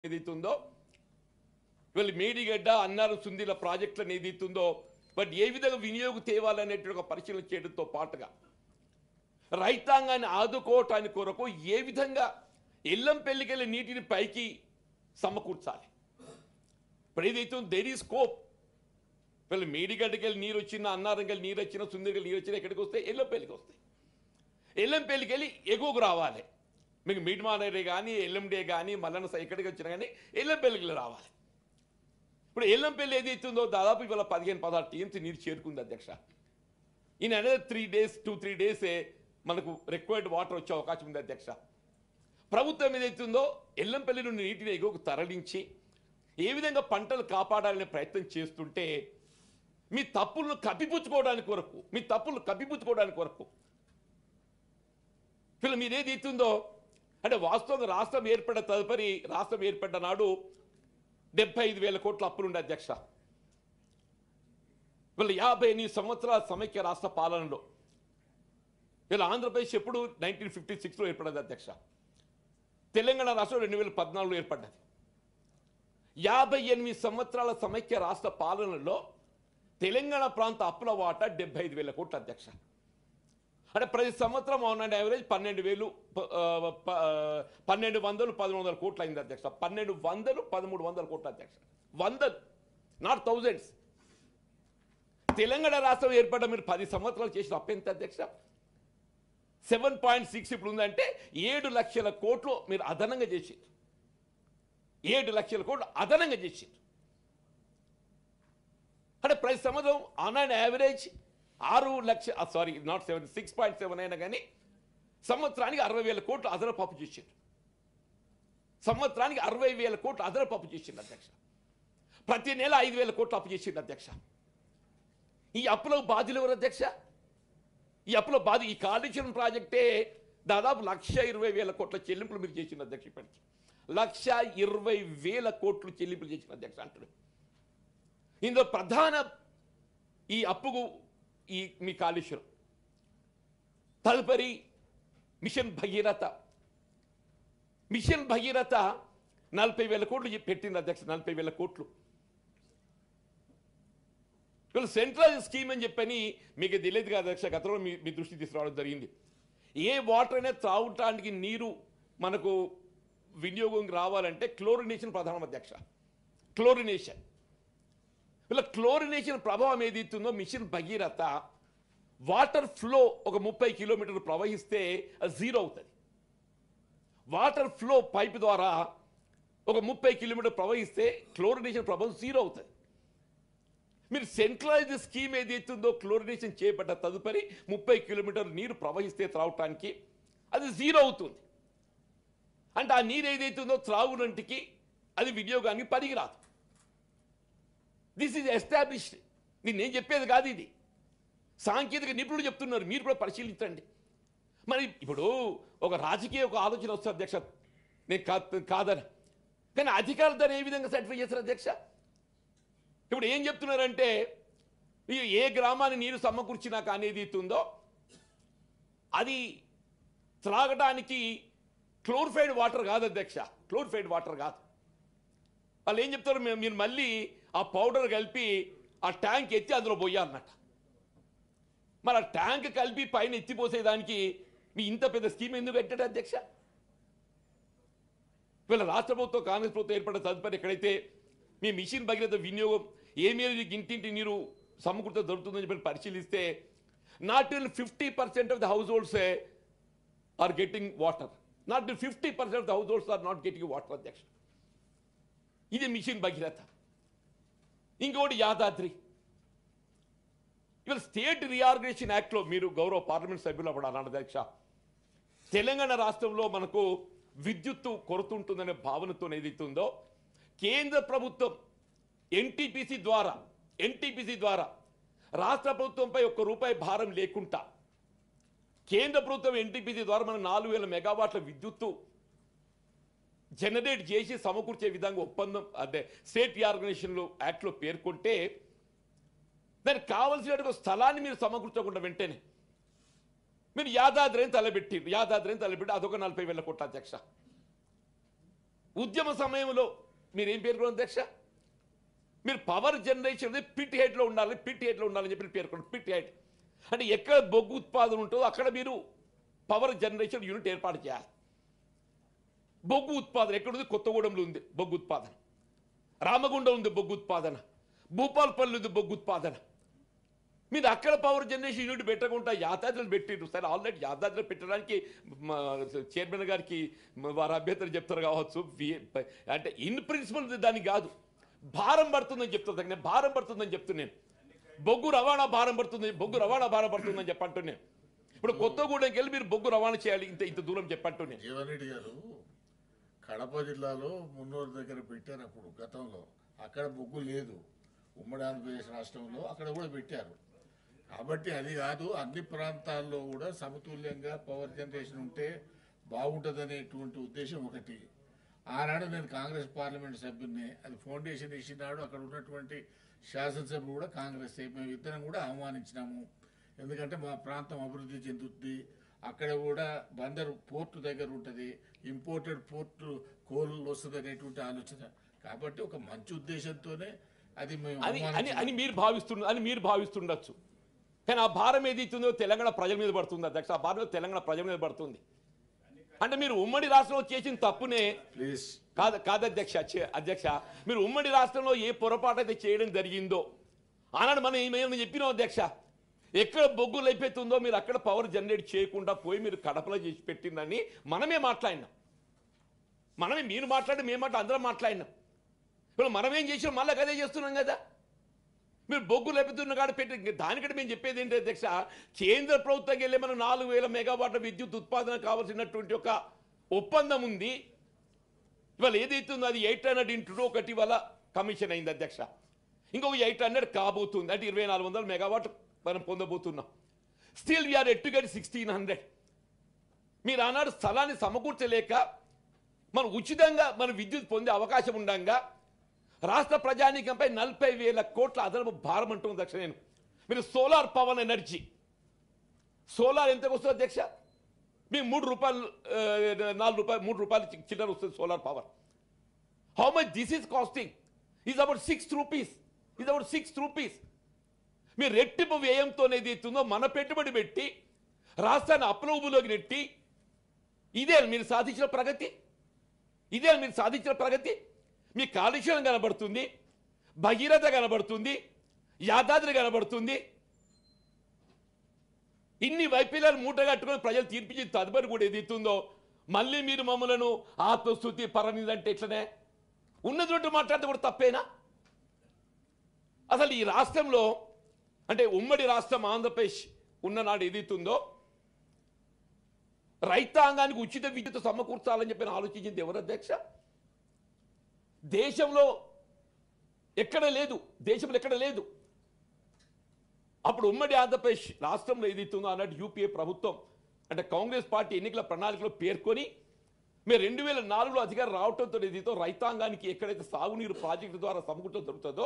ఏదైతుందో వీళ్ళు మేడిగడ్డ అన్నారు సుందిల ప్రాజెక్టులను ఏదైతుందో బట్ ఏ విధంగా వినియోగం తేవాలనేటువంటి ఒక పరిశీలన చేయడంతో పాటుగా రైతాంగాన్ని ఆదుకోవటానికి కొరకు ఏ విధంగా ఎల్లం పెళ్లికెళ్ళి నీటిని పైకి సమకూర్చాలి ఇప్పుడు ఏదైతే దేర్ ఈ స్కోప్ వీళ్ళు మేడిగడ్డకెళ్ళి నీరు వచ్చినా అన్నారంకెళ్ళి నీరు వచ్చినా సుందరికెళ్ళి నీరు వచ్చినా ఎక్కడికి వస్తాయి ఎల్లం పెళ్లికి వస్తాయి ఎల్లం పెళ్లికెళ్ళి ఎగువకు రావాలి మీకు మీట్ మానేరే కానీ ఎల్లండే కానీ మల్లన్న సై ఎక్కడికి వచ్చినా కానీ ఎల్లం పెళ్లికి రావాలి ఇప్పుడు ఎల్లం పెళ్లి ఏదైతుందో దాదాపు ఇవాళ పదిహేను పదహారు టీమ్స్ నీరు చేరుకుంది అధ్యక్ష ఇన్ అనేది త్రీ డేస్ టూ త్రీ డేసే మనకు రిక్వైర్డ్ వాటర్ వచ్చే అవకాశం ఉంది అధ్యక్ష ప్రభుత్వం ఏదైతుందో ఎల్లంపల్లి నుండి నీటిని ఎగువకు తరలించి ఏ విధంగా పంటలు కాపాడాలనే ప్రయత్నం చేస్తుంటే మీ తప్పులను కప్పిపుచ్చుకోవడానికి కొరకు మీ తప్పులను కప్పిపుచ్చుకోవడానికి కొరకు వీళ్ళు మీరేది ఇస్తుందో అంటే వాస్తవంగా రాష్ట్రం ఏర్పడిన తదుపరి రాష్ట్రం ఏర్పడ్డ నాడు డెబ్బై ఐదు వేల కోట్ల అప్పులుండే అధ్యక్ష వీళ్ళు యాభై ఎనిమిది సంవత్సరాల సమైక్య రాష్ట్ర పాలనలో వీళ్ళు ఆంధ్రప్రదేశ్ ఎప్పుడు నైన్టీన్ ఫిఫ్టీ సిక్స్లో ఏర్పడ్డది అధ్యక్ష తెలంగాణ రాష్ట్రం రెండు వేల పద్నాలుగులో ఏర్పడ్డది యాభై ఎనిమిది సంవత్సరాల సమైక్య రాష్ట్ర పాలనలో తెలంగాణ ప్రాంత అప్పుల వాటా డెబ్బై ఐదు వేల కోట్ల అధ్యక్ష అంటే ప్రతి సంవత్సరం ఆన్ అండ్ యావరేజ్ పన్నెండు వేలు ప- ఆ, ప- ఆ, పన్నెండు వందలు పదమూడు వందల కోట్లు అయింది అధ్యక్ష పన్నెండు వందలు పదమూడు వందల కోట్ల అధ్యక్ష వందలు నాట్ థౌజండ్స్ తెలంగాణ రాష్ట్రం ఏర్పడ్డ మీరు పది సంవత్సరాలు చేసిన అప్పు ఎంత అధ్యక్ష సెవెన్ పాయింట్ సిక్స్ ఇప్పుడు ఉందంటే ఏడు లక్షల కోట్లు మీరు అదనంగా చేసిండ్రు ఏడు లక్షల కోట్లు అదనంగా చేసిండ్రు అంటే ప్రతి సంవత్సరం ఆన్ అండ్ యావరేజ్ ఆరు లక్ష sorry not seven six point seven అయినా కానీ సంవత్సరానికి అరవై వేల కోట్లు అదనపు అప్పు చేసిండ్రు సంవత్సరానికి అరవై వేల కోట్లు అదనపు అప్పు చేసిండు అధ్యక్ష ప్రతి నెల ఐదు వేల కోట్లు అప్పు చేసిండు అధ్యక్ష ఈ అప్పులో బాధ్యులు ఎవరు అధ్యక్ష ఈ అప్పులో బాధ ఈ కాళేశ్వరం ప్రాజెక్టే దాదాపు లక్ష ఇరవై వేల కోట్ల చెల్లింపులు మీరు చేసిన అధ్యక్ష ఇప్పటికి లక్ష ఇరవై వేల కోట్లు చెల్లింపులు చేసిన అధ్యక్ష అంటాడు ఇందులో ప్రధాన ఈ అప్పుకు ఈ మీ కాళేశ్వరం తదుపరి మిషన్ భగీరథ మిషన్ భగీరథ నలభై వేల కోట్లు పెట్టింది అధ్యక్ష నలభై వేల కోట్లు వీళ్ళు సెంట్రల్ స్కీమ్ అని చెప్పని మీకు తెలియదు కదా అధ్యక్ష గతంలో మీ మీ దృష్టి తీసుకురావడం జరిగింది ఏ వాటర్ అయినా త్రాగటానికి నీరు మనకు వినియోగం రావాలంటే క్లోరినేషన్ ప్రధానం అధ్యక్ష క్లోరినేషన్ వీళ్ళ క్లోరినేషన్ ప్రభావం ఏది ఇస్తుందో మిషన్ భగీరథ వాటర్ ఫ్లో ఒక ముప్పై కిలోమీటర్లు ప్రవహిస్తే అది జీరో అవుతుంది వాటర్ ఫ్లో పైప్ ద్వారా ఒక ముప్పై కిలోమీటర్ ప్రవహిస్తే క్లోరినేషన్ ప్రభావం జీరో అవుతుంది మీరు సెంట్రలైజ్డ్ స్కీమ్ ఏదైతుందో క్లోరినేషన్ చేయబడ్డ తదుపరి ముప్పై కిలోమీటర్లు నీరు ప్రవహిస్తే త్రాగటానికి అది జీరో అవుతుంది అంటే ఆ నీరు ఏదైతుందో త్రాగునంటికి అది వినియోగానికి పనికిరాదు దిస్ ఈజ్ ఎస్టాబ్లిష్డ్ ఇది నేను చెప్పేది కాదు ఇది సాంకేతిక నిపుణులు చెప్తున్నారు మీరు కూడా పరిశీలించండి మరి ఇప్పుడు ఒక రాజకీయ ఒక ఆలోచన వస్తుంది అధ్యక్ష నేను కా- కాదని కానీ అధికారులు దాన్ని ఏ విధంగా సర్టిఫై చేస్తారు అధ్యక్ష ఇప్పుడు ఏం చెప్తున్నారంటే ఈ ఏ గ్రామాన్ని నీరు సమకూర్చినా కానీ ఏది ఇస్తుందో అది త్రాగడానికి క్లోరిఫైడ్ వాటర్ కాదు అధ్యక్ష క్లోరిఫైడ్ వాటర్ కాదు వాళ్ళు ఏం చెప్తారు "మేము- మీరు మళ్ళీ ఆ పౌడర్ కలిపి ఆ ట్యాంక్ ఎత్తి అందులో పోయాలన్నట్ట మరి ఆ ట్యాంక్ కలిపి పైన ఎత్తిపోసేదానికి మీ ఇంత పెద్ద స్కీమ్ ఎందుకు పెట్టాడు అధ్యక్ష వీళ్ళ రాష్ట్ర ప్రభుత్వం కాంగ్రెస్ ప్రభుత్వం ఏర్పడిన తదుపరి ఎక్కడైతే మీ మిషన్ భగీరథ వినియోగం ఏ మేర ఇంటింటి నీరు సమకూర్త దొరుకుతుందని చెప్పి పరిశీలిస్తే not in fifty percent of the households are getting water not in fifty percent of the households are not getting water అధ్యక్ష ఇది మిషన్ భగీరథ ఇంకోటి యాదాద్రి ఇవాళ స్టేట్ రీఆర్గనైజేషన్ యాక్ట్లో మీరు గౌరవ పార్లమెంట్ సభ్యులు అప్పుడు అన్నాడు అధ్యక్ష తెలంగాణ రాష్ట్రంలో మనకు విద్యుత్తు కొరత ఉంటుందనే భావనతో ఏదైతుందో కేంద్ర ప్రభుత్వం ఎన్టీపీసీ ద్వారా ఎన్టీపీసీ ద్వారా రాష్ట్ర ప్రభుత్వంపై ఒక్క రూపాయి భారం లేకుండా కేంద్ర ప్రభుత్వం ఎన్టీపీసీ ద్వారా మనం నాలుగు వేల మెగావాట్ల విద్యుత్తు జనరేట్ చేసి సమకూర్చే విధంగా ఒప్పందం అదే స్టేట్ ఆర్గనైజేషన్లో యాక్ట్లో పేర్కొంటే దానికి కావలసిన స్థలాన్ని మీరు సమకూర్చకుండా వెంటనే మీరు యాదాద్రిని తలబెట్టి యాదాద్రిని తలబెట్టి అదొక నలభై వేల కోట్ల అధ్యక్ష ఉద్యమ సమయంలో మీరేం పేర్కొన్నారు అధ్యక్ష మీరు పవర్ జనరేషన్ పిట్ హెడ్లో ఉండాలి పిట్ హెడ్లో ఉండాలని చెప్పి పేర్కొన్నారు పిట్ హెడ్ అంటే ఎక్కడ బొగ్గు ఉత్పాదన ఉంటుందో అక్కడ మీరు పవర్ జనరేషన్ యూనిట్ ఏర్పాటు చేయాలి బొగ్గు ఉత్పాదన ఎక్కడుంది కొత్తగూడెంలో ఉంది బొగ్గు ఉత్పాదన రామగుండం ఉంది బొగ్గు ఉత్పాదన భూపాల్పల్లి ఉంది బొగ్గు ఉత్పాదన మీరు అక్కడ పవర్ జనరేషన్ యూనిట్ పెట్టకుండా యాదాద్రులు పెట్టిండ్రు సరే ఆల్రెడీ యాదాద్రులు పెట్టడానికి మా చైర్మన్ గారికి మ- వారి అభ్యర్థులు చెప్తారు కావచ్చు వి- అంటే ఇన్ ప్రిన్సిపల్ దానికి కాదు భారం పడుతుందని చెప్తాను నేను భారం పడుతుందని చెప్తున్నాను బొగ్గు రవాణా భారం పడుతుంది బొగ్గు రవాణా భారం పడుతుందని చెప్పంటున్నాను ఇప్పుడు కొత్తగూడెంకి వెళ్ళి మీరు బొగ్గు రవాణా చేయాలి ఇంత ఇంత దూరం చెప్పంటున్నాను జీవన్ రెడ్డి గారు కడప జిల్లాలో మున్నూరు దగ్గర పెట్టారు అప్పుడు గతంలో అక్కడ బొగ్గు లేదు ఉమ్మడి ఆంధ్రప్రదేశ్ రాష్ట్రంలో అక్కడ కూడా పెట్టారు కాబట్టి అది కాదు అన్ని ప్రాంతాల్లో కూడా సమతుల్యంగా పవర్ జనరేషన్ ఉంటే బాగుంటుందనేటువంటి ఉద్దేశం ఒకటి ఆనాడు నేను కాంగ్రెస్ పార్లమెంట్ సభ్యుడిని అది ఫౌండేషన్ ఇచ్చినాడు అక్కడ ఉన్నటువంటి శాసనసభ్యులు కూడా కాంగ్రెస్ మేము ఇద్దరం కూడా ఆహ్వానించినాము ఎందుకంటే మా ప్రాంతం అభివృద్ధి చెందుతుంది అక్కడ కూడా బందరు పోర్టు దగ్గర ఉంటుంది ఇంపోర్టెడ్ పోర్టు కోల్ వస్తుంది అనేటువంటి ఆలోచన కాబట్టి ఒక మంచి ఉద్దేశంతోనే అది మేము అని అని ఆహ్వానించినాం. అని మీరు భావిస్తున్న అని మీరు భావిస్తుండొచ్చు కానీ ఆ భారం ఏదైతుందో తెలంగాణ ప్రజల మీద పడుతుంది అధ్యక్ష ఆ భారం తెలంగాణ ప్రజల మీద పడుతుంది అంటే మీరు ఉమ్మడి రాష్ట్రంలో చేసిన తప్పునే ప్లీజ్ కాదు కాదు అధ్యక్ష చే- అధ్యక్ష మీరు ఉమ్మడి రాష్ట్రంలో ఏ పొరపాటు అయితే చేయడం జరిగిందో ఆనాడు మనం ఏమైనా చెప్పినాం అధ్యక్ష ఎక్కడ బొగ్గు లేపెత్తుందో మీరు అక్కడ పవర్ జనరేట్ చేయకుండా పోయి మీరు కడపలో చేసి పెట్టిందని మనమే మాట్లాడినాం మనమే మీరు మాట్లాడి మేము మాట అందరం మాట్లాడినాం ఇప్పుడు మనం ఏం చేసినాం మళ్ళీ అదే చేస్తున్నాం కదా మీరు బొగ్గు లేపుతున్న కాడ పెట్టి ఇంక దానికంటే మేము చెప్పేది ఏంటి అధ్యక్ష కేంద్ర ప్రభుత్వంకి వెళ్ళి మనం నాలుగు వేల మెగావాట్ల విద్యుత్ ఉత్పాదన కావాల్సినటువంటి ఒక ఒప్పందం ఉంది ఇవాళ ఏదైతుందో అది ఎయిట్ హండ్రెడ్ ఇంటూ ఒకటి ఇవాళ కమిషన్ అయింది అధ్యక్ష ఇంకొక ఎయిట్ హండ్రెడ్ కాబోతుంది అంటే ఇరవై నాలుగు వందల మెగావాట్ మనం పొందబోతున్నాం still we are at to get sixteen hundred మీరు ఆనాడు స్థలాన్ని సమకూర్చలేక మనం ఉచితంగా మనం విద్యుత్ పొందే అవకాశం ఉండంగా రాష్ట్ర ప్రజానీకంపై నలభై వేల కోట్ల అదనపు భారం అంటుంది అధ్యక్ష నేను మీరు సోలార్ పవర్ ఎనర్జీ సోలార్ ఎంతకు వస్తుంది అధ్యక్ష మీకు మూడు రూపాయలు ఆ, నాలుగు రూపాయలు మూడు రూపాయలు చి- చిల్లర వస్తుంది solar power how much this is costing is about six rupees is about six rupees మీరు రెట్టింపు వ్యయంతో ఏదైతుందో మన పెట్టుబడి పెట్టి రాష్ట్రాన్ని అప్రూపులోకి నెట్టి ఇదే మీరు సాధించిన ప్రగతి ఇదే మీరు సాధించిన ప్రగతి మీ కాలుష్యం కనబడుతుంది భగీరథ కనబడుతుంది యాదాద్రి కనబడుతుంది ఇన్ని వైఫల్యాలు మూట కట్టుకొని ప్రజలు తీర్పించి తదుపరి కూడా ఏదైతుందో మళ్ళీ మీరు మమ్మలను ఆత్మస్థుతి పరనిదంటే ఎట్లనే ఉన్నటువంటి మాట్లాడితే కూడా తప్పేనా అసలు ఈ రాష్ట్రంలో అంటే ఉమ్మడి రాష్ట్రం ఆంధ్రప్రదేశ్ ఉన్ననాడు ఏదైతుందో రైతాంగానికి ఉచిత విద్యుత్ సమకూర్చాలని చెప్పి ఆలోచించింది ఎవరు అధ్యక్ష దేశంలో ఎక్కడ లేదు దేశంలో ఎక్కడ లేదు అప్పుడు ఉమ్మడి ఆంధ్రప్రదేశ్ రాష్ట్రంలో ఏదైతుందో అన్నట్టు యూపీఏ ప్రభుత్వం అంటే కాంగ్రెస్ పార్టీ ఎన్నికల ప్రణాళికలో పేర్కొని మీరు రెండు వేల నాలుగులో అధికారం రావడంతో ఏదైతే రైతాంగానికి ఎక్కడైతే సాగునీరు ప్రాజెక్టు ద్వారా సమకూర్చడం జరుగుతుందో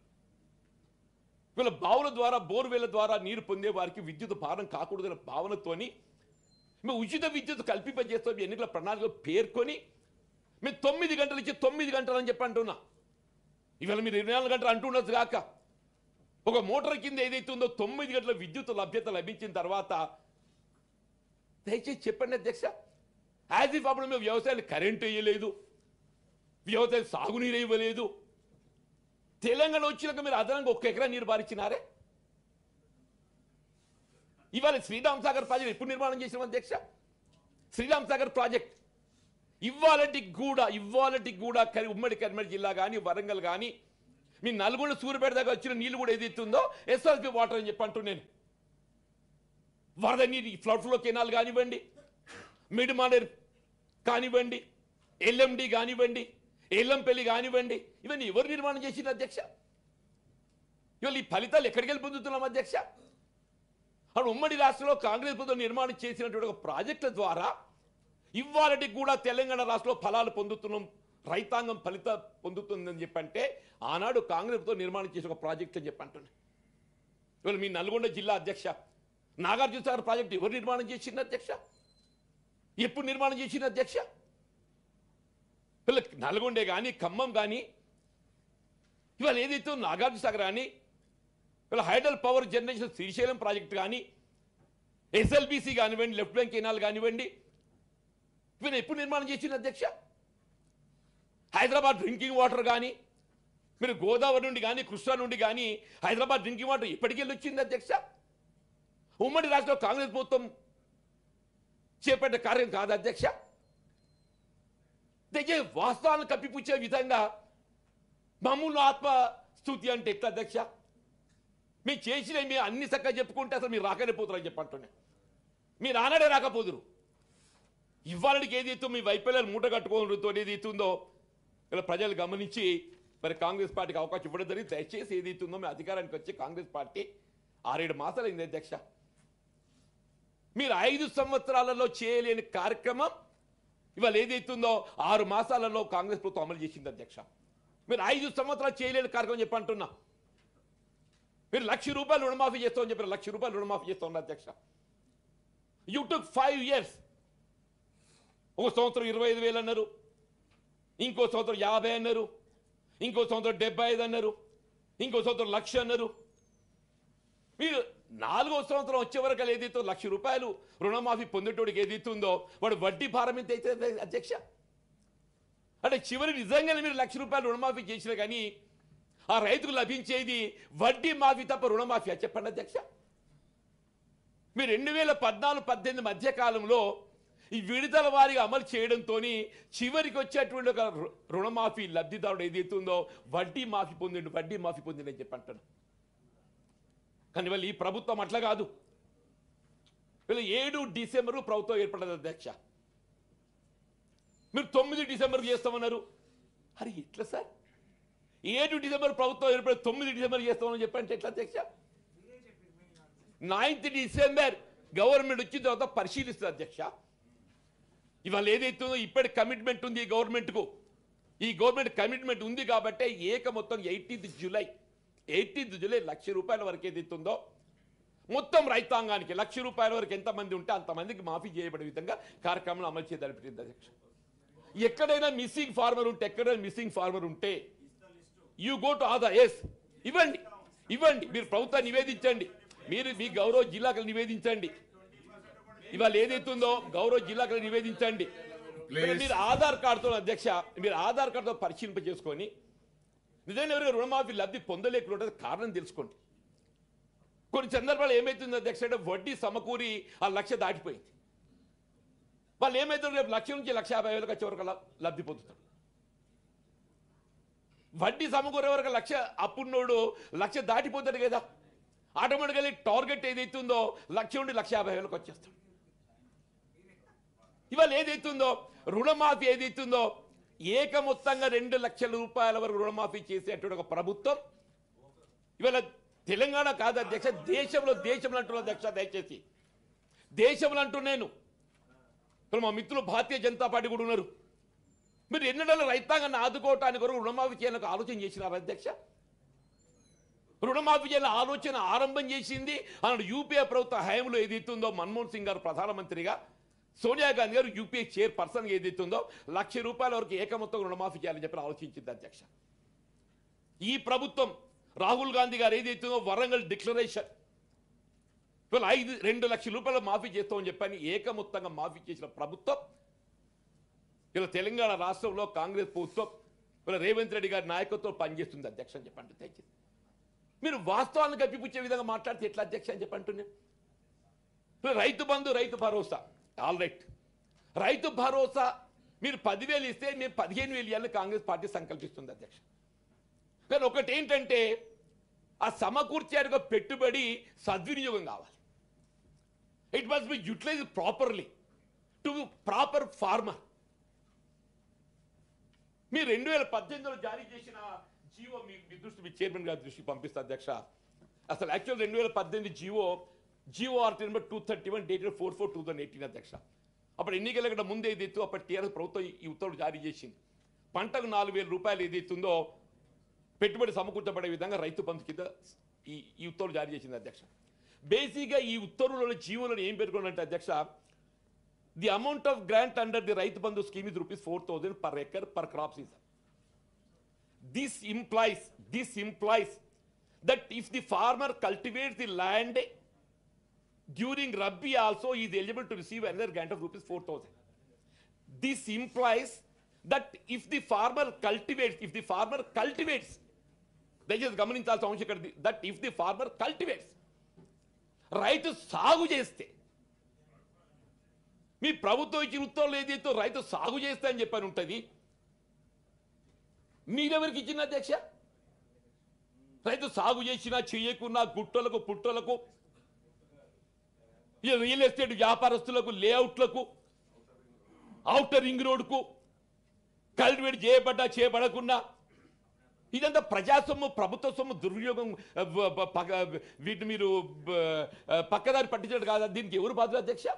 వీళ్ళ బావుల ద్వారా బోర్వేల ద్వారా నీరు పొందే వారికి విద్యుత్ భారం కాకూడదనే భావనతోని మేము ఉచిత విద్యుత్ కల్పింపజేస్తాం ఈ ఎన్నికల ప్రణాళికలో పేర్కొని మేము తొమ్మిది గంటలు ఇచ్చి తొమ్మిది గంటలు అని చెప్పి అంటున్నా ఇవాళ మీరు ఇరవై నాలుగు గంటలు అంటుండొచ్చు కాక ఒక మోటార్ కింద ఏదైతే ఉందో తొమ్మిది గంటల విద్యుత్ లభ్యత లభించిన తర్వాత దయచేసి చెప్పండి అధ్యక్ష యాజ్ ఇఫ్ అప్పుడు మేము వ్యవసాయాన్ని కరెంట్ వేయలేదు వ్యవసాయం సాగునీరు ఇవ్వలేదు తెలంగాణ వచ్చినాక మీరు అదనంగా ఒక్క ఎకరా నీరు బారిచ్చినారే ఇవాళ శ్రీరామ్ సాగర్ ప్రాజెక్ట్ ఎప్పుడు నిర్మాణం చేసిన అధ్యక్ష శ్రీరామ్ సాగర్ ప్రాజెక్ట్ ఇవ్వాలటికి కూడా ఇవ్వాలటికి కూడా కరి ఉమ్మడి కరీంనగర్ జిల్లా కానీ వరంగల్ కానీ మీ నల్గొండ సూర్యపేట దాకా వచ్చిన నీళ్లు కూడా ఏదైతుందో ఎస్ఆర్పి వాటర్ అని చెప్పి అంటూ నేను వరద నీరు ఫ్లడ్ ఫ్లో కెనాల్ కానివ్వండి మిడిమానేర్ కానివ్వండి ఎల్ఎండి కానివ్వండి ఎల్లంపల్లి కానివ్వండి ఇవన్నీ ఎవరు నిర్మాణం చేసిన అధ్యక్ష ఇవాళ ఈ ఫలితాలు ఎక్కడికి వెళ్ళి పొందుతున్నాం అధ్యక్ష అప్పుడు ఉమ్మడి రాష్ట్రంలో కాంగ్రెస్ ప్రభుత్వం నిర్మాణం చేసినటువంటి ఒక ప్రాజెక్టుల ద్వారా ఇవాళకి కూడా తెలంగాణ రాష్ట్రంలో ఫలాలు పొందుతున్నాం రైతాంగం ఫలిత పొందుతుందని చెప్పంటే ఆనాడు కాంగ్రెస్ ప్రభుత్వం నిర్మాణం చేసిన ఒక ప్రాజెక్ట్ అని చెప్పి అంటున్నాను ఇవాళ మీ నల్గొండ జిల్లా అధ్యక్ష నాగార్జున సాగర్ ప్రాజెక్ట్ ఎవరు నిర్మాణం చేసిన అధ్యక్ష ఎప్పుడు నిర్మాణం చేసిన అధ్యక్ష వీళ్ళ నల్గొండే కానీ ఖమ్మం కానీ ఇవాళ ఏదైతే ఉందో నాగార్జున సాగర్ కానీ వీళ్ళ hydel power generation Srisailam project కానీ ఎస్ఎల్బిసి కానివ్వండి లెఫ్ట్ బ్యాంక్ కెనాల్ కానివ్వండి వీళ్ళు ఎప్పుడు నిర్మాణం చేసింది అధ్యక్ష హైదరాబాద్ డ్రింకింగ్ వాటర్ కానీ మీరు గోదావరి నుండి కానీ కృష్ణా నుండి కానీ హైదరాబాద్ డ్రింకింగ్ వాటర్ ఎప్పటికెళ్ళి వచ్చింది అధ్యక్ష ఉమ్మడి రాష్ట్రంలో కాంగ్రెస్ ప్రభుత్వం చేపట్ట కార్యం కాదు అధ్యక్ష తెగే వాస్తవాలను కప్పిపుచ్చే విధంగా మమ్మల్ని ఆత్మ స్థుతి అంటే ఎట్లా అధ్యక్ష మీరు చేసిన మీరు అన్ని చక్కగా చెప్పుకుంటే అసలు మీరు రాకనే పోతారని చెప్పంటున్నా మీరు ఆనాడే రాకపోదురు ఇవ్వాలనికి ఏది ఎత్తు మీ వైఫల్యాలు మూట కట్టుకోవడంతో ఏది ఎత్తుందో ఇలా ప్రజలు గమనించి మరి కాంగ్రెస్ పార్టీకి అవకాశం ఇవ్వడం జరిగింది దయచేసి ఏది ఎత్తుందో మీ అధికారానికి వచ్చి కాంగ్రెస్ పార్టీ ఆరేడు మాసాలు అయింది అధ్యక్ష మీరు ఐదు సంవత్సరాలలో చేయలేని కార్యక్రమం ఇవాళ ఏదైతుందో ఆరు మాసాలలో కాంగ్రెస్ ప్రభుత్వం అమలు చేసింది అధ్యక్ష మీరు ఐదు సంవత్సరాలు చేయలేని కార్యక్రమం చెప్పి అంటున్నా మీరు లక్ష రూపాయలు రుణమాఫీ చేస్తామని చెప్పారు లక్ష రూపాయలు రుణమాఫీ చేస్తామన్నారు అధ్యక్ష యూ టుక్ ఫైవ్ ఇయర్స్ ఒక సంవత్సరం ఇరవై ఐదు వేలు అన్నారు ఇంకో సంవత్సరం యాభై అన్నారు ఇంకో సంవత్సరం డెబ్బై ఐదు అన్నారు ఇంకో సంవత్సరం లక్ష అన్నారు మీరు నాలుగో సంవత్సరం వచ్చే వరకు ఏదైతే లక్ష రూపాయలు రుణమాఫీ పొందేటోడికి ఏదైతే ఉందో వాడు వడ్డీ భారం ఎంత అయితే అధ్యక్ష అంటే చివరి నిజంగానే మీరు లక్ష రూపాయలు రుణమాఫీ చేసినా కానీ ఆ రైతుకు లభించేది వడ్డీ మాఫీ తప్ప రుణమాఫీ అది చెప్పండి అధ్యక్ష మీరు రెండు వేల పద్నాలుగు పద్దెనిమిది మధ్య కాలంలో ఈ విడుదల వారిగా అమలు చేయడంతో చివరికి వచ్చేటువంటి ఒక రు- రుణమాఫీ లబ్ధిదారుడు ఏదైతే ఉందో వడ్డీ మాఫీ పొందిండు వడ్డీ మాఫీ పొందిండు అని చెప్పి అంటాను కానీ వాళ్ళు ఈ ప్రభుత్వం అట్లా కాదు వీళ్ళు ఏడు డిసెంబర్ ప్రభుత్వం ఏర్పడదు అధ్యక్ష మీరు తొమ్మిది డిసెంబర్ చేస్తామన్నారు అరే ఎట్లా సార్ ఏడు డిసెంబర్ ప్రభుత్వం ఏర్పడి తొమ్మిది డిసెంబర్ చేస్తామని చెప్పంటే ఎట్లా అధ్యక్ష నైన్త్ డిసెంబర్ గవర్నమెంట్ వచ్చిన తర్వాత పరిశీలిస్తుంది అధ్యక్ష ఇవాళ ఏదైతుందో ఇప్పటి కమిట్మెంట్ ఉంది ఈ గవర్నమెంట్కు ఈ గవర్నమెంట్ కమిట్మెంట్ ఉంది కాబట్టి ఏక మొత్తం eighteenth July eighteenth July lakh రూపాయల వరకు ఏదైతుందో మొత్తం రైతాంగానికి లక్ష రూపాయల వరకు ఎంతమంది ఉంటే అంతమందికి మాఫీ చేయబడే విధంగా కార్యక్రమం అమలు చేయదలిపింది అధ్యక్ష ఎక్కడైనా మిస్సింగ్ ఫార్మర్ ఉంటే ఎక్కడైనా మిస్సింగ్ ఫార్మర్ ఉంటే యూ గో టు ఆదా ఎస్ ఇవ్వండి ఇవ్వండి మీరు ప్రభుత్వాన్ని నివేదించండి మీరు మీ గౌరవ జిల్లాకు నివేదించండి ఇవాళ ఏదైతుందో గౌరవ జిల్లాకు నివేదించండి Please. మీరు ఆధార్ కార్డుతో అధ్యక్ష మీరు ఆధార్ కార్డుతో పరిశీలింప చేసుకొని నిజంగా ఎవరైనా రుణమాఫీ లబ్ధి పొందలేకుండా కారణం తెలుసుకోండి కొన్ని సందర్భాలు ఏమైతుంది అధ్యక్ష అంటే వడ్డీ సమకూరి ఆ లక్ష దాటిపోయింది వాళ్ళు ఏమైతుంది రేపు లక్ష నుంచి లక్ష యాభై వేలకు వచ్చే వరకు ల- లబ్ధి పొందుతారు వడ్డీ సమకూరే వరకు లక్ష అప్పున్నోడు లక్ష దాటిపోతాడు కదా ఆటోమేటికల్లీ టార్గెట్ ఏదైతుందో లక్ష నుండి లక్ష యాభై వేలకు వచ్చేస్తాడు ఇవాళ ఏదైతుందో రుణమాఫీ ఏదైతుందో ఏక మొత్తంగా రెండు లక్షల రూపాయల వరకు రుణమాఫీ చేసేటువంటి ఒక ప్రభుత్వం ఇవాళ తెలంగాణ కాదు అధ్యక్ష దేశంలో దేశంలో అంటున్న అధ్యక్ష దయచేసి దేశంలో అంటూ నేను ఇప్పుడు మా మిత్రులు భారతీయ జనతా పార్టీ కూడా ఉన్నారు మీరు ఎన్నడల రైతాంగాన్ని ఆదుకోవటానికి కొరకు రుణమాఫీ చేయాలని ఆలోచన చేసినారు అధ్యక్ష రుణమాఫీ చేయాలని ఆలోచన ఆరంభం చేసింది అన్నాడు యూపీఏ ప్రభుత్వ హయాంలో ఏదైతుందో మన్మోహన్ సింగ్ గారు ప్రధానమంత్రిగా సోనియా గాంధీ గారు యూపీఏ చైర్ పర్సన్ ఏదైతుందో లక్ష రూపాయల వరకు ఏకమొత్తం రుణమాఫీ చేయాలని చెప్పి ఆలోచించింది అధ్యక్ష ఈ ప్రభుత్వం రాహుల్ గాంధీ గారు ఏదైతుందో వరంగల్ డిక్లరేషన్ ఇవాళ ఐదు రెండు లక్షల రూపాయలు మాఫీ చేస్తామని చెప్పని ఏకమొత్తంగా మాఫీ చేసిన ప్రభుత్వం ఇలా తెలంగాణ రాష్ట్రంలో కాంగ్రెస్ ప్రభుత్వం ఇలా రేవంత్ రెడ్డి గారి నాయకత్వం పనిచేస్తుంది అధ్యక్ష అని చెప్పండి దయచేసి మీరు వాస్తవాలను కప్పిపుచ్చే విధంగా మాట్లాడితే ఎట్లా అధ్యక్ష అని చెప్పంటున్నాను ఇప్పుడు రైతు బంధు రైతు భరోసా ఆల్ రైట్ రైతు భరోసా మీరు పదివేలు ఇస్తే మేము పదిహేను వేలు ఇవ్వాలని కాంగ్రెస్ పార్టీ సంకల్పిస్తుంది అధ్యక్ష కానీ ఒకటి ఏంటంటే ఆ సమకూర్చేడుగా పెట్టుబడి సద్వినియోగం కావాలి it must be utilise properly to proper farmer మీ రెండు వేల పద్దెనిమిదిలో జారీ చేసిన జీవో మీ మీ దృష్టి మీ చైర్మన్ గారి దృష్టికి పంపిస్తా అధ్యక్ష అసలు యాక్చువల్ రెండు వేల పద్దెనిమిది GO GO RT number two thirty one dated four four two thousand eighteen అధ్యక్ష అప్పుడు ఎన్నికల కంటే ముందే ఏదైతే అప్పుడు టీఆర్ఎస్ ప్రభుత్వం ఈ ఉత్తర్వులు జారీ చేసింది పంటకు నాలుగు వేల రూపాయలు ఏదైతుందో పెట్టుబడి సమకూర్చబడే విధంగా రైతు బంధు కింద ఈ ఈ ఉత్తర్వులు జారీ చేసింది అధ్యక్ష బేసిక్గా ఈ ఉత్తర్వులలో జీవోలను ఏం పేర్కొనంటే అధ్యక్ష the amount of grant under the Rythu Bandhu scheme is rupees four thousand per acre per crop season this implies this implies that if the farmer cultivates the land during rabi also he is eligible to receive another grant of rupees 4000 this implies that if the farmer cultivates if the farmer cultivates దయచేసి గమనించాల్సిన అంశం ఇక్కడ that if the farmer cultivates రైతు సాగు చేస్తే మీ ప్రభుత్వం ఇచ్చిన ఉత్తర్వులు ఏదైతే రైతు సాగు చేస్తే అని చెప్పని ఉంటుంది మీరెవరికి ఇచ్చిన అధ్యక్ష రైతు సాగు చేసినా చేయకున్నా గుట్టలకు పుట్టలకు ఈ రియల్ ఎస్టేట్ వ్యాపారస్తులకు లేఅవుట్లకు ఔటర్ రింగ్ రోడ్కు కల్టివేట్ చేయబడ్డా చేయబడకున్నా ఇదంతా ప్రజా సొమ్ము ప్రభుత్వ సొమ్ము దుర్వినియోగం ఆ, బ- బ- పగ- వీటిని మీరు బ- ఆ, పక్కదారి పట్టించడం కాదా దీనికి ఎవరు బాధ్యులు అధ్యక్ష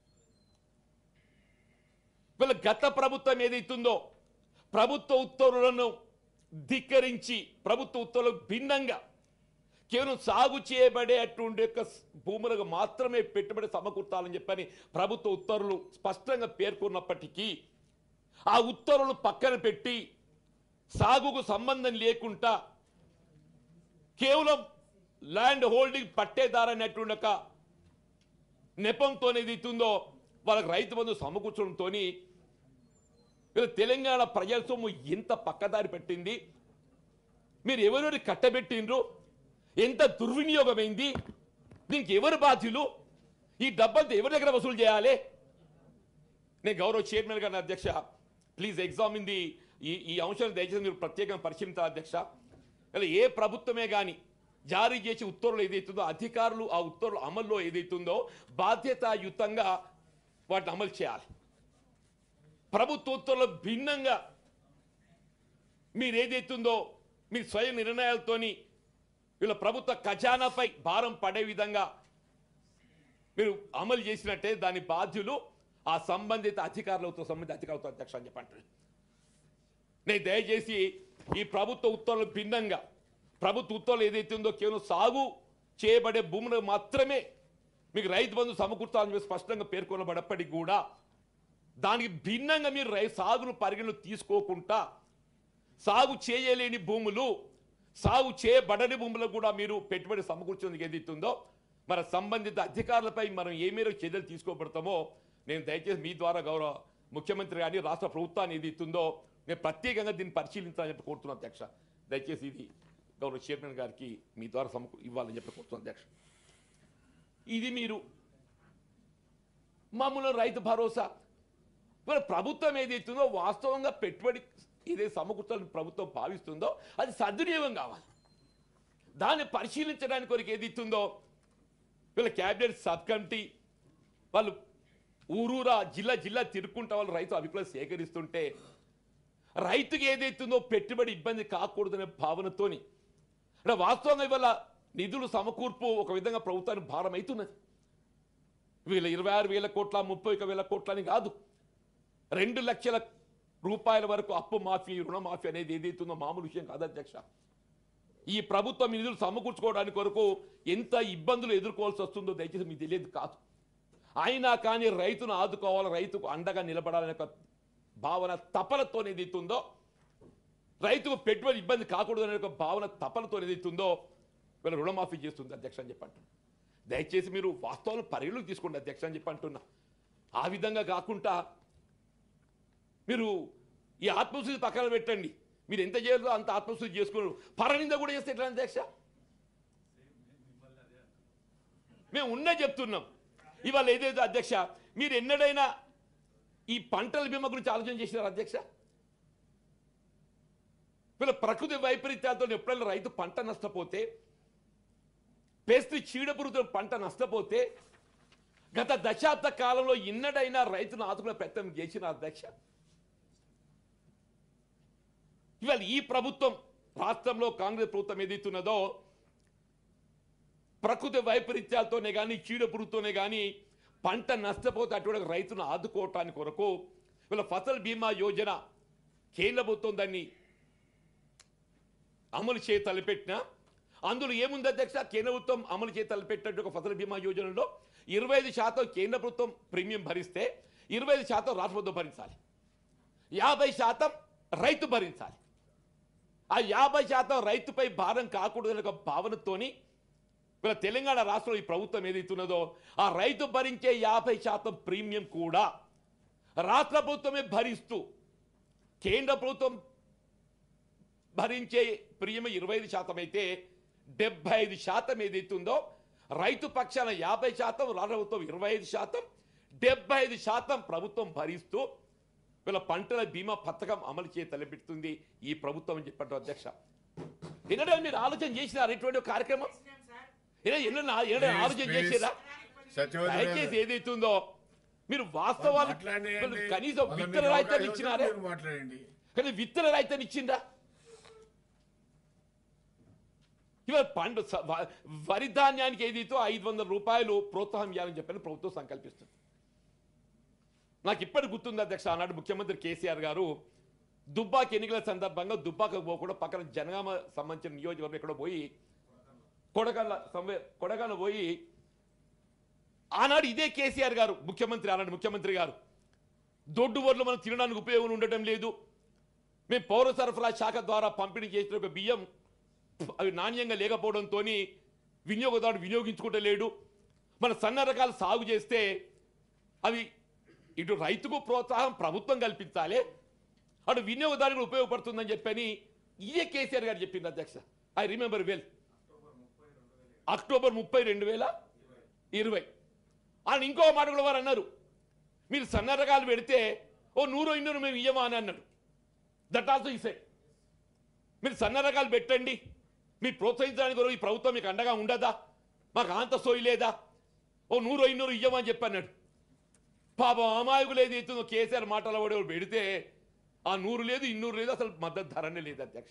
వీళ్ళ గత ప్రభుత్వం ఏదైతుందో ప్రభుత్వ ఉత్తర్వులను ధిక్కరించి ప్రభుత్వ ఉత్తర్వులకు భిన్నంగా కేవలం సాగు చేయబడేటువంటి యొక్క స్- భూములకు మాత్రమే పెట్టుబడి సమకూర్చాలని చెప్పని ప్రభుత్వ ఉత్తర్వులు స్పష్టంగా పేర్కొన్నప్పటికీ ఆ ఉత్తర్వులు పక్కన పెట్టి సాగుకు సంబంధం లేకుండా కేవలం ల్యాండ్ హోల్డింగ్ పట్టేదారనేటువంటి ఒక నెపంతో ఏదైతుందో వాళ్ళకి రైతు బంధు సమకూర్చడంతో ఇలా తెలంగాణ ప్రజల సొమ్ము ఎంత పక్కదారి పెట్టింది మీరు ఎవరెవరు కట్టబెట్టిండ్రు ఎంత దుర్వినియోగమైంది దీనికి ఎవరు బాధ్యులు ఈ డబ్బంతా ఎవరి దగ్గర వసూలు చేయాలి నేను గౌరవ చైర్మన్ గారిని అధ్యక్ష ప్లీజ్ ఎగ్జామిన్ ది ఈ ఈ అంశాన్ని దయచేసి మీరు ప్రత్యేకంగా పరిశీలించాలి అధ్యక్ష ఇలా ఏ ప్రభుత్వమే కానీ జారీ చేసే ఉత్తర్వులు ఏదైతుందో అధికారులు ఆ ఉత్తర్వులు అమల్లో ఏదైతుందో బాధ్యతాయుతంగా వాటిని అమలు చేయాలి ప్రభుత్వ ఉత్తర్వులు భిన్నంగా మీరు ఏదైతుందో మీ స్వయం నిర్ణయాలతోని వీళ్ళ ప్రభుత్వ ఖజానాపై భారం పడే విధంగా మీరు అమలు చేసినట్టే దాని బాధ్యులు ఆ సంబంధిత అధికారులతో సంబంధిత అధికారులతో అధ్యక్ష అని చెప్పంటారు నేను దయచేసి ఈ ప్రభుత్వ ఉత్తర్వులు భిన్నంగా ప్రభుత్వ ఉత్తర్వులు ఏదైతే ఉందో కేవలం సాగు చేయబడే భూములకు మాత్రమే మీకు రైతు బంధు సమకూర్చాలని చెప్పి స్పష్టంగా పేర్కొనబడప్పటికీ కూడా దానికి భిన్నంగా మీరు రై సాగును పరిగణలో తీసుకోకుండా సాగు చేయలేని భూములు సాగు చేయబడని భూములకు కూడా మీరు పెట్టుబడి సమకూర్చేందుకు ఏదైతుందో మన సంబంధిత అధికారులపై మనం ఏ మేరకు చర్యలు తీసుకోబడతామో నేను దయచేసి మీ ద్వారా గౌరవ ముఖ్యమంత్రి కానీ రాష్ట్ర ప్రభుత్వాన్ని ఏది ఇస్తుందో నేను ప్రత్యేకంగా దీన్ని పరిశీలించాలని చెప్పి కోరుతున్నాను అధ్యక్ష దయచేసి ఇది గౌరవ చైర్మన్ గారికి మీ ద్వారా సమకూ ఇవ్వాలని చెప్పి కోరుతున్నాను అధ్యక్ష ఇది మీరు మామూలు రైతు భరోసా మరి ప్రభుత్వం ఏదైతుందో వాస్తవంగా పెట్టుబడి ఇదే సమకూర్చాలని ప్రభుత్వం భావిస్తుందో అది సద్వినియోగం కావాలి దాన్ని పరిశీలించడానికి కొరకు ఏది ఇస్తుందో వీళ్ళ క్యాబినెట్ సబ్ కమిటీ వాళ్ళు ఊరూరా జిల్లా జిల్లా తిరుక్కుంటా వాళ్ళు రైతు అభిప్రాయం సేకరిస్తుంటే రైతుకి ఏదైతుందో పెట్టుబడి ఇబ్బంది కాకూడదనే భావనతోని అంటే వాస్తవంగా ఇవాళ నిధులు సమకూర్పు ఒక విధంగా ప్రభుత్వానికి భారం అవుతున్నది వీళ్ళ ఇరవై ఆరు వేల కోట్ల ముప్పై ఒక వేల కోట్ల అని కాదు రెండు లక్షల రూపాయల వరకు అప్పు మాఫీ రుణమాఫీ అనేది ఏదైతుందో మామూలు విషయం కాదు అధ్యక్ష ఈ ప్రభుత్వం ఈ నిధులు సమకూర్చుకోవడానికి కొరకు ఎంత ఇబ్బందులు ఎదుర్కోవాల్సి వస్తుందో దయచేసి మీకు తెలియదు కాదు అయినా కానీ రైతును ఆదుకోవాలి రైతుకు అండగా నిలబడాలనే ఒక భావన తపలతో ఏదైతుందో రైతుకు పెట్టుబడి ఇబ్బంది కాకూడదు అనే ఒక భావన తపలతో ఏదైతుందో వీళ్ళ రుణమాఫీ చేస్తుంది అధ్యక్ష అని చెప్పంటున్నా దయచేసి మీరు వాస్తవాలను పరిగణలోకి తీసుకోండి అధ్యక్ష అని చెప్పి అంటున్నా ఆ విధంగా కాకుండా మీరు ఈ ఆత్మశుద్ధి పక్కన పెట్టండి మీరు ఎంత చేయాలో అంత ఆత్మశుద్ధి చేసుకున్నారు పరనింద కూడా చేస్తే ఎట్లా అధ్యక్ష మేము ఉన్న చెప్తున్నాం ఇవాళ ఏదైతే అధ్యక్ష మీరు ఎన్నడైనా ఈ పంటల బీమా గురించి ఆలోచన చేసినారు అధ్యక్ష వీళ్ళ ప్రకృతి వైపరీత్యాలతో ఎప్పుడైనా రైతు పంట నష్టపోతే పేస్ట్ చీడపురుగుతో పంట నష్టపోతే గత దశాబ్ద కాలంలో ఇన్నడైనా రైతును ఆదుకునే ప్రయత్నం చేసిన అధ్యక్ష ఇవాళ ఈ ప్రభుత్వం రాష్ట్రంలో కాంగ్రెస్ ప్రభుత్వం ఏదైతున్నదో ప్రకృతి వైపరీత్యాలతోనే కానీ చీడపురుగుతోనే కానీ పంట నష్టపోతే అటువంటి రైతును ఆదుకోవటానికి కొరకు వీళ్ళ ఫసల్ బీమా యోజన కేంద్ర ప్రభుత్వం దాన్ని అమలు చేయ తలపెట్టిన అందులో ఏముంది అధ్యక్ష కేంద్ర ప్రభుత్వం అమలు చేయ తలపెట్టినట్టు ఒక ఫసల్ బీమా యోజనలో ఇరవై ఐదు శాతం కేంద్ర ప్రభుత్వం ప్రీమియం భరిస్తే ఇరవై ఐదు శాతం రాష్ట్ర ప్రభుత్వం భరించాలి యాభై శాతం రైతు భరించాలి ఆ యాభై శాతం రైతుపై భారం కాకూడదనే ఒక భావనతోని ఇలా తెలంగాణ రాష్ట్రంలో ఈ ప్రభుత్వం ఏదైతున్నదో ఆ రైతు భరించే యాభై శాతం ప్రీమియం కూడా రాష్ట్ర ప్రభుత్వమే భరిస్తూ కేంద్ర ప్రభుత్వం భరించే ప్రీమియం ఇరవై ఐదు శాతం అయితే డెబ్బై ఐదు శాతం ఏదైతుందో రైతు పక్షాన యాభై శాతం రాష్ట్ర ప్రభుత్వం ఇరవై ఐదు శాతం డెబ్బై ఐదు శాతం ప్రభుత్వం భరిస్తూ వీళ్ళ పంటల బీమా పథకం అమలు చేయ తలపెడుతుంది ఈ ప్రభుత్వం అని చెప్పారు అధ్యక్ష ఎన్నడూ మీరు ఆలోచన చేసినారు ఇటువంటి ఒక కార్యక్రమం ఎన్నడూ ఎన్నడూ ఎన్నడూ ఆలోచన చేసిరా సత్యవతి దయచేసి ఏదైతుందో మీరు వాస్తవాలు మాట్లాడండి. కనీసం మళ్ళీ విత్తన మీరు రాయితీని అవకాశం ఇచ్చినారే మీరు మాట్లాడండి కానీ విత్తన రాయితీని ఇచ్చిందా ఇవాళ పండు స- వ- వరి ధాన్యానికి ఏదైతే ఐదు వందల రూపాయలు ప్రోత్సాహం ఇవ్వాలని చెప్పని ప్రభుత్వం సంకల్పిస్తుంది నాకు ఇప్పటి గుర్తుంది అధ్యక్ష ఆనాడు ముఖ్యమంత్రి కేసీఆర్ గారు దుబ్బాక ఎన్నికల సందర్భంగా దుబ్బాక పోకుండా పక్కన జనగామ సంబంధించిన నియోజకవర్గం ఎక్కడో పోయి కొడగల్ల సంవే కొడగల్ల పోయి ఆనాడు ఇదే కేసీఆర్ గారు ముఖ్యమంత్రి ఆనాడు ముఖ్యమంత్రి గారు దొడ్డు వడ్లు మనం తినడానికి ఉపయోగం ఉండటం లేదు మేము పౌర సరఫరా శాఖ ద్వారా పంపిణీ చేసిన ఒక బియ్యం అవి నాణ్యంగా లేకపోవడంతో వినియోగదారుడు వినియోగించుకుంటలేడు మన సన్న రకాలు సాగు చేస్తే అవి ఇటు రైతుకు ప్రోత్సాహం ప్రభుత్వం కల్పించాలి అటు వినియోగదారులకు ఉపయోగపడుతుందని చెప్పని ఇదే కేసీఆర్ గారు చెప్పింది అధ్యక్ష ఐ రిమెంబర్ వెల్ అక్టోబర్ ముప్పై రెండు వేల ఇరవై ఆయన ఇంకో మాట కూడా వారు అన్నారు మీరు సన్న రకాలు పెడితే ఓ నూరు ఇన్నూరు మేము ఇయ్యమా అని అన్నాడు దట్ ఆల్సో ఈ సైడ్ మీరు సన్న రకాలు పెట్టండి మీరు ప్రోత్సహించడానికి కూడా ఈ ప్రభుత్వం మీకు అండగా ఉండదా మాకు అంత సోయి లేదా ఓ నూరు ఇన్నూరు ఇయ్యమని చెప్పి అన్నాడు పాపం అమాయకులు ఏది అవుతుందో కేసీఆర్ మాటల వాడు పెడితే ఆ నూరు లేదు ఇన్నూరు లేదు అసలు మద్దతు ధరనే లేదు అధ్యక్ష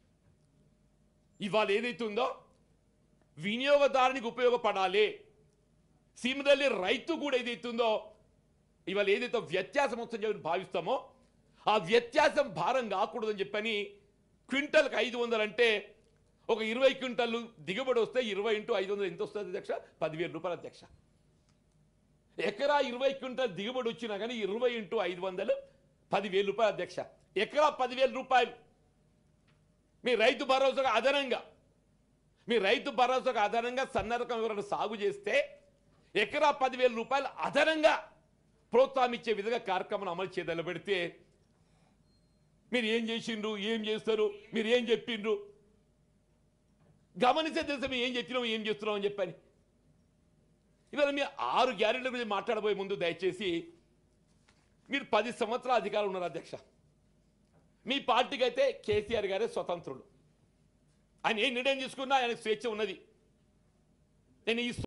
ఇవాళ ఏదైతుందో వినియోగదారునికి ఉపయోగపడాలి సీమదల్లి రైతు కూడా ఏదైతుందో ఇవాళ ఏదైతే వ్యత్యాసం వస్తుందని చెప్పి భావిస్తామో ఆ వ్యత్యాసం భారం కాకూడదని చెప్పని క్వింటల్కి ఐదు వందలు అంటే ఒక ఇరవై క్వింటల్ దిగుబడి వస్తే ఇరవై ఇంటూ ఐదు వందలు ఎంత వస్తుంది అధ్యక్ష పదివేల రూపాయలు అధ్యక్ష ఎకరా ఇరవై క్వింటల్ దిగుబడి వచ్చినా కానీ ఇరవై ఇంటూ ఐదు వందలు పదివేల రూపాయలు అధ్యక్ష ఎకరా పదివేల రూపాయలు మీ రైతు భరోసాగా అదనంగా మీ రైతు భరోసాకు అదనంగా సన్న రకం ఎవరైనా సాగు చేస్తే ఎకరా పదివేల రూపాయలు అదనంగా ప్రోత్సాహం ఇచ్చే విధంగా కార్యక్రమం అమలు చేయదల పెడితే మీరు ఏం చేసిండ్రు ఏం చేస్తారు మీరు ఏం చెప్పిండ్రు గమనిస్తే తెలుసా మేము ఏం చెప్పినాం ఏం చేస్తున్నాం అని చెప్పని ఇవాళ మీ ఆరు గ్యారెంటీల గురించి మాట్లాడబోయే ముందు దయచేసి మీరు పది సంవత్సరాల అధికారం ఉన్నారు అధ్యక్ష మీ పార్టీకి అయితే కేసీఆర్ గారే స్వతంత్రుడు ఆయన ఏ నిర్ణయం తీసుకున్నా ఆయనకు స్వేచ్ఛ ఉన్నది నేను ఈ